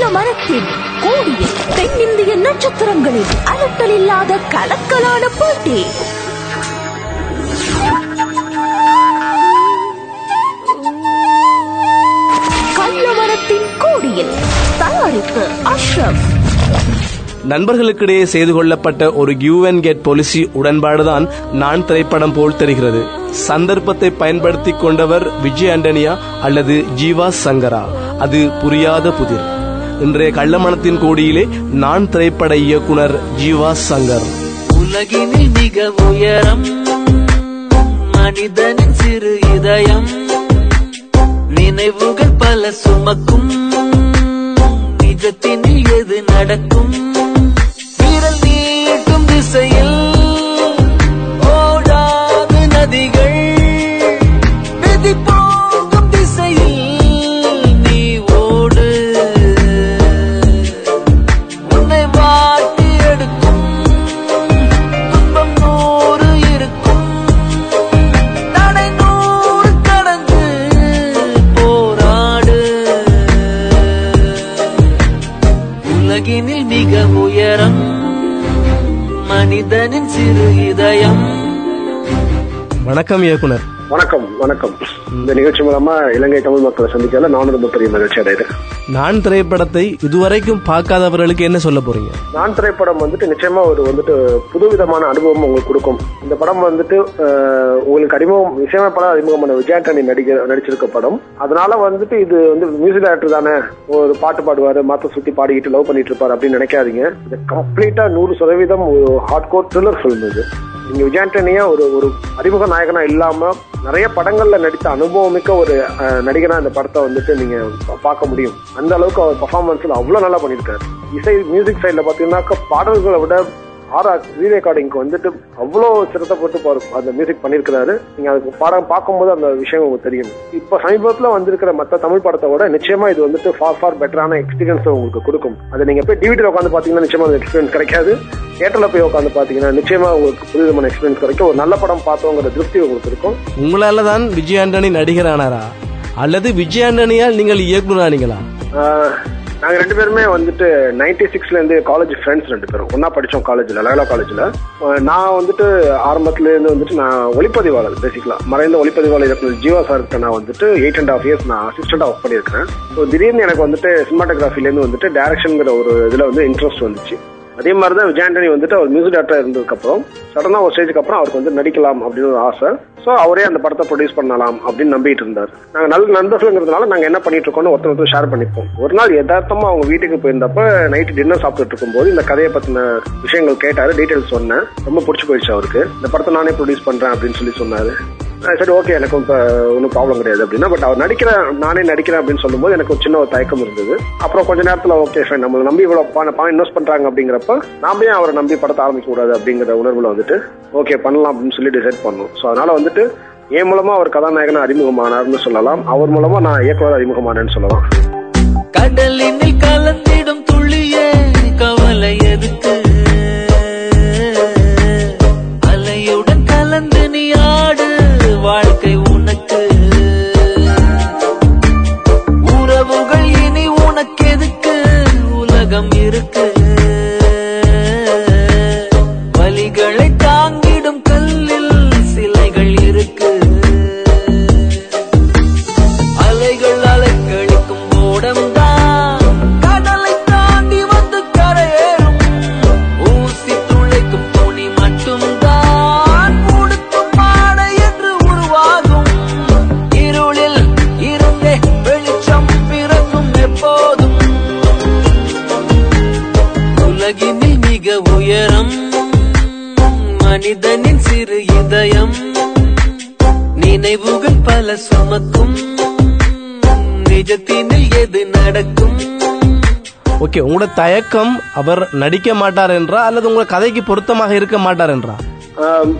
கள்ள மரத்தின் கோடியில் தென்னிந்திய நட்சத்திரங்களின் அலட்டல் இல்லாத கலக்கலான போட்டி கள்ள மரத்தின் கோடியில் தயாரிப்பு அஷ்ரப் நண்பர்களுக்கிடையே செய்து கொள்ளப்பட்ட ஒரு கியூ அண்ட் கெட் பாலிசி உடன்பாடுதான் நான் திரைப்படம் போல் தெரிகிறது சந்தர்ப்பத்தை பயன்படுத்தி கொண்டவர் விஜய் ஆண்டனியா அல்லது ஜீவா சங்கரா அது புரியாத புதிர் இன்றைய கள்ளமணத்தின் கோடியிலே நான் திரைப்பட இயக்குனர் ஜீவா சங்கர் உலகினில் மிக உயரம் மனிதனின் சிறு இதயம் நினைவுகள் பல சுமக்கும் நிஜத்தினில் எது நடக்கும் விரல் நீட்டும் திசையில் ஓடாது நதிகள் விதி போகும் திசையில் நீ ஓடு உன்னை வாட்டி எடுக்கும் துன்பம் நூறு இருக்கும் தடை நூறு கடந்து போராடு உலகினில் மிக உயரம் மனிதனின் சிறு இதயம் வணக்கம் இயக்குனர் வணக்கம் வணக்கம் இந்த நிகழ்ச்சி மூலமா இலங்கை தமிழ் மக்களை சந்திக்கல நானும் ரொம்ப பெரிய மகிழ்ச்சி அடைகிறேன் நான் திரைப்படத்தை இதுவரைக்கும் பார்க்காதவர்களுக்கு என்ன சொல்ல போறீங்க நான் திரைப்படம் வந்துட்டு நிச்சயமா ஒரு வந்துட்டு புதுவிதமான அனுபவம் உங்களுக்கு கொடுக்கும் இந்த படம் வந்துட்டு அஹ், உங்களுக்கு அறிமுகம் இசையமைப்பாளர் அறிமுகமான விஜயாண்டனி நடிகர் நடிச்சிருக்க படம் அதனால வந்துட்டு இது வந்து மியூசிக் டைரக்டர் தானே ஒரு பாட்டு பாடுவாரு மாத்த சுத்தி பாடிக்கிட்டு லவ் பண்ணிட்டு இருப்பாரு அப்படின்னு நினைக்காதீங்க இது கம்ப்ளீட்டா நூறு சதவீதம் ஒரு ஹார்ட் கோர் த்ரில்லர் ஃபிலிம் இது நீங்க விஜயாண்டனியா ஒரு ஒரு அறிமுக நாயகனா இல்லாம நிறைய படங்கள்ல நடித்த அனுபவமிக்க ஒரு அஹ், நடிகனா இந்த படத்தை வந்துட்டு நீங்க பா- பார்க்க முடியும் அந்த அளவுக்கு அவர் பர்ஃபார்மன்ஸ்ல அவ்வளவு நல்லா பண்ணிருக்காரு இசை மியூசிக் சைட்ல பாத்தீங்கன்னாக்கா பாடல்களை விட ஆரா ரீ ரெக்கார்டிங்க்கு வந்துட்டு அவ்வளோ சிரத்தப்பட்டு பாரு- அந்த மியூசிக் பண்ணியிருக்கிறாரு நீங்க அதுக்கு படம் பார்க்கும்போது அந்த விஷயம் உங்களுக்கு தெரியும் இப்போ சமீபத்தில் வந்திருக்கிற மற்ற தமிழ் படத்தை விட நிச்சயமா இது வந்துட்டு ஃபார் ஃபார் பெட்டரான எக்ஸ்பீரியன்ஸ் உங்களுக்கு கொடுக்கும் அதை நீங்க போய் டிவிடியில் உட்காந்து பாத்தீங்கன்னா நிச்சயமா அந்த எக்ஸ்பீரியன்ஸ் கிடைக்காது தியேட்டர்ல போய் உட்காந்து பாத்தீங்கன்னா நிச்சயமா உங்களுக்கு புதுவிதமான எக்ஸ்பீரியன்ஸ் கிடைக்கும் ஒரு நல்ல படம் பார்த்தோங்கிற திருப்தி உங்களுக்கு இருக்கும் உங்களால தான் விஜய் ஆண்டனி நடிகர் ஆனாரா அல்லது விஜய் ஆண்டனியால் நீங்கள் இயக்குனர் ஆனீங்களா ஆஹ், நாங்க ரெண்டு பேருமே வந்துட்டு நைன்டி சிக்ஸ்ல இருந்து காலேஜ் ஃப்ரெண்ட்ஸ் ரெண்டு பேரும் ஒன்னா படிச்சோம் காலேஜ்ல லயலா காலேஜ்ல நான் வந்துட்டு ஆரம்பத்துல இருந்து வந்துட்டு நான் ஒளிப்பதிவாளர் பேசிக்கலா மறைந்த ஒளிப்பதிவாளர் இயக்குனர் ஜீவா சார்கிட்ட நான் வந்துட்டு எயிட் அண்ட் ஹாஃப் இயர்ஸ் நான் அசிஸ்டண்டா ஒர்க் பண்ணியிருக்கேன் ஸோ திடீர்னு எனக்கு வந்துட்டு சினிமாட்டோகிராஃபில இருந்து வந்துட்டு டைரக்ஷன்ங்கிற ஒரு இதுல வந்து இன்ட்ரெஸ்ட் வந்துச்சு அதே மாதிரி தான் விஜயாண்டனி வந்துட்டு அவர் மியூசிக் டேரக்டர் இருந்ததுக்கு அப்புறம் சடனா ஒரு ஸ்டேஜுக்கு அப்புறம் அவருக்கு வந்து நடிக்கலாம் அப்படின்னு ஒரு ஆசை ஸோ அவரே அந்த படத்தை ப்ரொடியூஸ் பண்ணலாம் அப்படின்னு நம்பிட்டு இருந்தார் நாங்க நல்ல நண்பர்கள்ங்கிறதுனால நாங்க என்ன பண்ணிட்டு இருக்கோம்னு ஒருத்தர் ஒருத்தர் ஷேர் பண்ணிப்போம் ஒரு நாள் யதார்த்தமா அவங்க வீட்டுக்கு போயிருந்தப்ப நைட்டு டின்னர் சாப்பிட்டுட்டு இருக்கும்போது இந்த கதையை பத்தின விஷயங்கள் கேட்டாரு டீடைல்ஸ் சொன்னேன் ரொம்ப பிடிச்சி போயிடுச்சு அவருக்கு இந்த படத்தை நானே ப்ரொடியூஸ் பண்றேன் அப்படின்னு சொல்லி சொன்னாரு நான் சரி ஓகே எனக்கு இப்போ ஒன்றும் ப்ராப்ளம் கிடையாது அப்படின்னா பட் அவர் நடிக்கிறேன் நானே நடிக்கிறேன் அப்படின்னு சொல்லும்போது எனக்கு ஒரு சின்ன ஒரு தயக்கம் இருந்தது அப்புறம் கொஞ்ச நேரத்தில் ஓகே ஃபைன் நம்மளை நம்பி இவ்வளோ பணம் பணம் இன்வெஸ்ட் பண்றாங்க அப்படிங்கிறப்ப நாம ஏன் அவரை நம்பி படத்தை ஆரம்பிக்க கூடாது அப்படிங்கிற உணர்வுல வந்துட்டு ஓகே பண்ணலாம் அப்படின்னு சொல்லி டிசைட் பண்ணோம் ஸோ அதனால வந்துட்டு என் மூலமா அவர் கதாநாயகனா அறிமுகமானார்னு சொல்லலாம் அவர் மூலமா நான் இயக்குனர் அறிமுகமானேன்னு சொல்லலாம் கடலினில் கலந்திடும் துள்ளியே கவலை எதுக்கு அலையுடன் கலந்து நீ ஆடு வாழ்க்கை உனக்கு உறவுகள் இனி உனக்கு எதுக்கு உலகம் இருக்கு வலிகளை தாங்கிடும் கல்லில் சிலைகள் இருக்கு அலைகள் அலைக்கழிக்கும் ஓடம்தான் கடலை தாண்டி வந்து கரையேறும் ஊசி துளைக்கும் துணி மட்டும்தான் உடுக்கும் ஆடை என்று உருவாகும் இருளில் இருந்தே வெளிச்சம் பிறக்கும் எப்போதும் உலகினில் மிக உயரம் மனிதனின் சிறு இதயம் நினைவுகள் பல சுமக்கும் நிஜத்தினில் எது நடக்கும் ஓகே உங்களோட தயக்கம் அவர் நடிக்க மாட்டார் என்றா அல்லது உங்க கதைக்கு பொருத்தமாக இருக்க மாட்டார் என்றா ஆம்,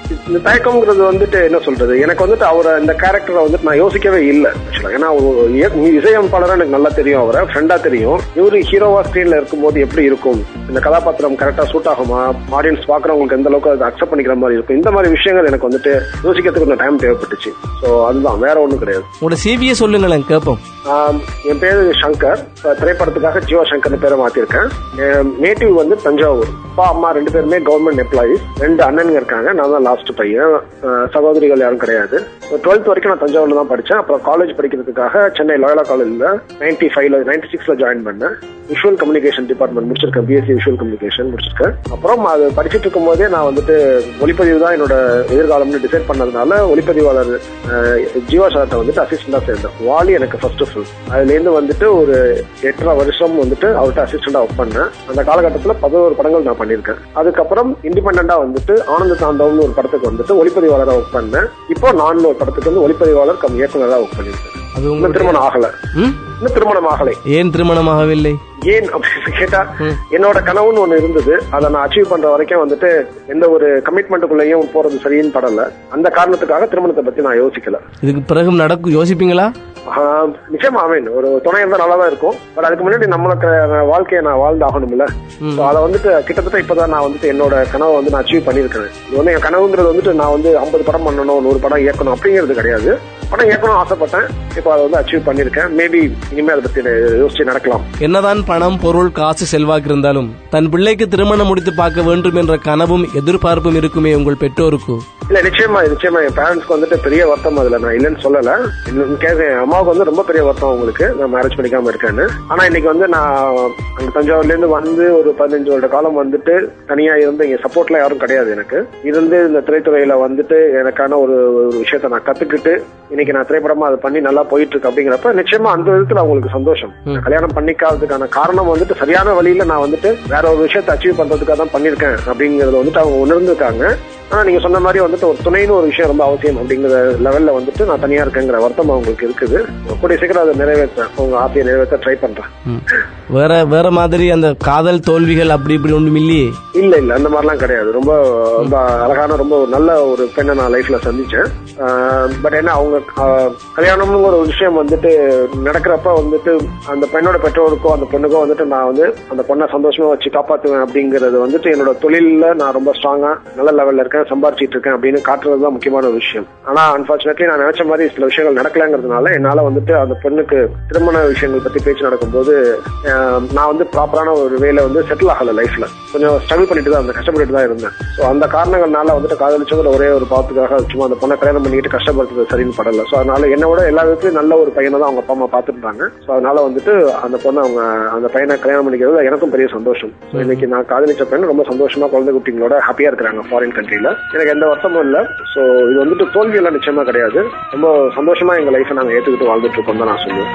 இந்த தயக்கம்ங்கிறது வந்துட்டு என்ன சொல்றது எனக்கு வந்துட்டு அவரை இந்த கேரக்டரை வந்துட்டு நான் யோசிக்கவே இல்லை ஆக்சுவலா ஏன்னா ஒரு இய- இசையமைப்பாளரா எனக்கு நல்லா தெரியும் அவரை ஃப்ரெண்டா தெரியும் இவரு ஹீரோவா ஸ்கிரீன்ல இருக்கும்போது எப்படி இருக்கும் இந்த கதாபாத்திரம் கரெக்டா சூட் ஆகுமா ஆடியன்ஸ் பாக்குறவங்களுக்கு எந்த அளவுக்கு அதை அக்செப்ட் பண்ணிக்கிற மாதிரி இருக்கும் இந்த மாதிரி விஷயங்கள் எனக்கு வந்துட்டு யோசிக்கிறதுக்கு கொஞ்சம் டைம் தேவைப்பட்டுச்சு சோ அதுதான் வேற ஒண்ணும் கிடையாது உங்களோட சிவியை சொல்லுங்களேன் கேட்போம் ஆம், என் பேரு சங்கர் இப்ப திரைப்படத்துக்காக ஜீவா சங்கர்னு பேரை மாத்திருக்கேன் என் நேட்டிவ் வந்து தஞ்சாவூர் அப்பா அம்மா ரெண்டு பேருமே கவர்மெண்ட் எம்ப்ளாயிஸ் ரெண்டு அண்ணனுங்க இருக்காங்க நான் தான் லாஸ்ட் பையன் அஹ், சகோதரிகள் யாரும் கிடையாது டுவெல்த் வரைக்கும் நான் தஞ்சாவூர்ல தான் படிச்சேன் அப்புறம் காலேஜ் படிக்கிறதுக்காக சென்னை லாயலா காலேஜ்ல நைன்டி ஃபைவ்ல நைன்டி சிக்ஸ்ல ஜாயின் பண்ணேன் விஷுவல் கம்யூனிகேஷன் டிபார்ட்மெண்ட் முடிச்சிருக்கேன் பிஎஸ்சி விஷுவல் கம்யூனிகேஷன் முடிச்சிருக்கேன் அப்புறம் அது படிச்சிட்டு இருக்கும் போதே நான் வந்துட்டு ஒளிப்பதிவு தான் என்னோட எதிர்காலம்னு டிசைட் பண்ணதுனால ஒளிப்பதிவாளர் அஹ், ஜீவா சார்ட்ட வந்துட்டு அசிஸ்டண்டா சேர்ந்தேன் வாலி எனக்கு ஃபர்ஸ்ட் ஃபில் அதுல இருந்து வந்துட்டு ஒரு எட்டரை வருஷம் வந்துட்டு அவர்கிட்ட அசிஸ்டண்டா ஒர்க் பண்ணேன் அந்த காலகட்டத்துல பதினோரு படங்கள் நான் பண்ணியிருக்கேன் அதுக்கப்புறம் இண்டிபெண்டா வந்துட்டு ஆனந்த தாண்டவம்னு ஒரு படத்துக்கு வந்துட்டு ஒளிப்பதிவாளரா ஒர்க் பண்ணேன் இப்போ நான் ஒரு படத்துக்கு வந்து ஒளிப்பதிவாளர் கம் இயக்குனரா ஒர்க் பண்ணியிருக்கேன் அது இன்னும் உங்களுக்கு திருமணம் ஆகல ம்? இன்னும் திருமணம் ஆகலை ஏன் திருமணமாகவில்லை ஏன் அப்படின்னு கேட்டா என்னோட கனவுன்னு ஒண்ணு இருந்தது அதை நான் அச்சீவ் பண்ற வரைக்கும் வந்துட்டு எந்த ஒரு கமிட்மெண்ட்டுக்குள்ளேயும் போறது சரின்னு படல அந்த காரணத்துக்காக திருமணத்தை பத்தி நான் யோசிக்கல இதுக்கு பிறகு நடக்கும் யோசிப்பீங்களா ஆஹ், நிச்சயமா ஆமீன் ஒரு துணை இருந்தா நல்லா தான் இருக்கும் பட் அதுக்கு முன்னாடி நம்மளுக்கு வாழ்க்கையை நான் வாழ்ந்து ஆகணும்ல So அதை வந்துட்டு கிட்டத்தட்ட இப்பதான் நான் வந்துட்டு என்னோட கனவை வந்து நான் அச்சீவ் பண்ணிருக்கேன் இது வந்து என் கனவுங்கிறது வந்துட்டு நான் வந்து ஐம்பது படம் பண்ணணும் நூறு படம் இயக்கணும் அப்படிங்கிறது கிடையாது படம் இயக்கணும் ஆசைப்பட்டேன் இப்போ அதை வந்து அச்சீவ் பண்ணிருக்கேன் மேபி இனிமே அதை பத்தி யோசிச்சு நடக்கலாம் என்னதான் பணம் பொருள் காசு செல்வாக்கு இருந்தாலும் தன் பிள்ளைக்கு திருமணம் முடித்து பார்க்க வேண்டும் என்ற கனவும் எதிர்பார்ப்பும் இருக்குமே உங்கள் பெற்றோருக்கு இல்ல நிச்சயமா நிச்சயமா என் பேரண்ட்ஸ்க்கு வந்துட்டு பெரிய வருத்தம் அதுல நான் இல்லைன்னு சொல்லல இன்னும் கேஸ் என் அம்மாவுக்கு வந்து ரொம்ப பெரிய வருத்தம் உங்களுக்கு நான் மேரேஜ் பண்ணிக்காம இருக்கேன்னு ஆனா இன்னைக்கு வந்து நான் அங்க தஞ்சாவூர்ல இருந்து வந்து ஒரு பதினஞ்சு வருட காலம் வந்துட்டு தனியா இருந்து இங்க சப்போர்ட்ல யாரும் கிடையாது எனக்கு இருந்து இந்த திரைத்துறையில வந்துட்டு எனக்கான ஒரு ஒரு விஷயத்த நான் கத்துக்கிட்டு இன்னைக்கு நான் திரைப்படமா அதை பண்ணி நல்லா போயிட்டு இருக்கு அப்படிங்கிறப்ப நிச்சயமா அந்த விதத்துல அவங்களுக்கு சந்தோஷம் நான் கல்யாணம் பண்ணிக்காததுக்கான காரணம் வந்துட்டு சரியான வழியில நான் வந்துட்டு வேற ஒரு விஷயத்தை அச்சீவ் பண்றதுக்காக தான் பண்ணிருக்கேன் அப்படிங்கறத வந்துட்டு அவங்க உணர்ந்துருக்காங்க ஆனா நீங்க சொன்ன மாதிரி வந்துட்டு ஒரு துணைன்னு ஒரு விஷயம் ரொம்ப அவசியம் அப்படிங்கிற லெவல்ல வந்துட்டு நான் தனியா இருக்கேங்கிற வருத்தம் அவங்களுக்கு இருக்குது கூடிய சீக்கிரம் அதை நிறைவேற்றேன் உங்க ஆசையை நிறைவேற்ற ட்ரை பண்றேன் ம். வேற வேற மாதிரி அந்த காதல் தோல்விகள் அப்படி இப்படி ஒன்றும் இல்லையே இல்ல இல்ல அந்த மாதிரிலாம் கிடையாது ரொம்ப ரொம்ப அழகான ரொம்ப ஒரு நல்ல ஒரு பெண்ணை நான் லைஃப்ல சந்திச்சேன் பட் என்ன அவங்க ஆஹ், கல்யாணம்ங்கிற ஒரு விஷயம் வந்துட்டு நடக்கிறப்ப வந்துட்டு அந்த பெண்ணோட பெற்றோருக்கோ அந்த பொண்ணுக்கோ வந்துட்டு நான் வந்து அந்த பொண்ணை சந்தோஷமா வச்சு காப்பாத்துவேன் அப்படிங்கறது வந்துட்டு என்னோட தொழில்ல நான் ரொம்ப ஸ்ட்ராங்கா நல்ல லெவல்ல இருக்கேன் சம்பாரிச்சிட்டு இருக்கேன் அப்படின்னு காட்டுறது தான் முக்கியமான ஒரு விஷயம் ஆனா அன்பார்ச்சுனேட்லி நான் நினைச்ச மாதிரி சில விஷயங்கள் நடக்கலங்கிறதுனால என்னால வந்துட்டு அந்த பெண்ணுக்கு திருமண விஷயங்கள் பத்தி பேச்சு நடக்கும்போது ஆஹ், நான் வந்து ப்ராப்பரான ஒரு வேலை வந்து செட்டில் ஆகல லைஃப்ல கொஞ்சம் ஸ்ட்ரகிள் பண்ணிட்டு தான் இருந்தேன் கஷ்டப்பட்டு தான் இருந்தேன் ஸோ அந்த காரணங்கள்னால வந்துட்டு காதலிச்சவங்க ஒரே ஒரு பாவத்துக்காக சும்மா அந்த பொண்ணை கல்யாணம் பண்ணிக்கிட்டு கஷ்டப்படுறது சரின்னு படல ஸோ அதனால என்னோட எல்லா விதத்துலயும் நல்ல ஒரு பையனை தான் அவங்க அப்பா அம்மா பார்த்துருந்தாங்க ஸோ அதனால வந்துட்டு அந்த பொண்ணை அவங்க அந்த பையனை கல்யாணம் பண்ணிக்கிறது எனக்கும் பெரிய சந்தோஷம் ஸோ இன்னைக்கு நான் காதலிச்ச பெண் ரொம்ப சந்தோஷமா குழந்தை குட்டிங்களோட ஹாப்பியா இருக்கிறாங்க ஃபாரின் கண்ட்ரில எனக்கு எந்த வருத்தமும் இல்ல ஸோ இது வந்துட்டு தோல்வி எல்லாம் நிச்சயமா கிடையாது ரொம்ப சந்தோஷமா எங்க லைஃபை நாங்க ஏத்துக்கிட்டு வாழ்ந்துட்டு இருக்கோம் தான் நான் சொல்லுவேன்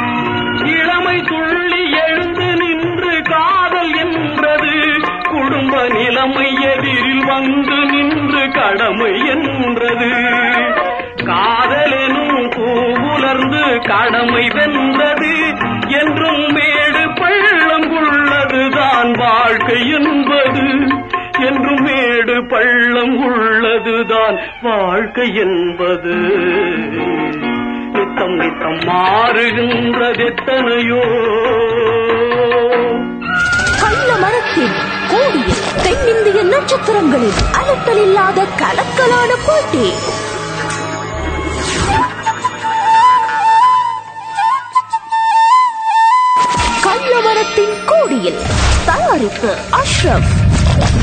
இளமை துள்ளி எழுந்து நின்று காதல் என்றது குடும்ப நிலைமை எதிரில் வந்து நின்று கடமை என்றது காதலெனும் பூவுலர்ந்து கடமை வென்றது என்றும் மேடு பள்ளம் உள்ளதுதான் வாழ்க்கை என்பது என்றும் மேடு பள்ளம் உள்ளதுதான் வாழ்க்கை என்பது நித்தம் நித்தம் மாறுகின்றதெத்தனையோ கள்ள மரத்தில் கூடிய தென்னிந்திய நட்சத்திரங்களின் அலட்டல் இல்லாத கலக்கலான போட்டி கள்ள மரத்தின் கோடியில் தயாரிப்பு அஷ்ரப்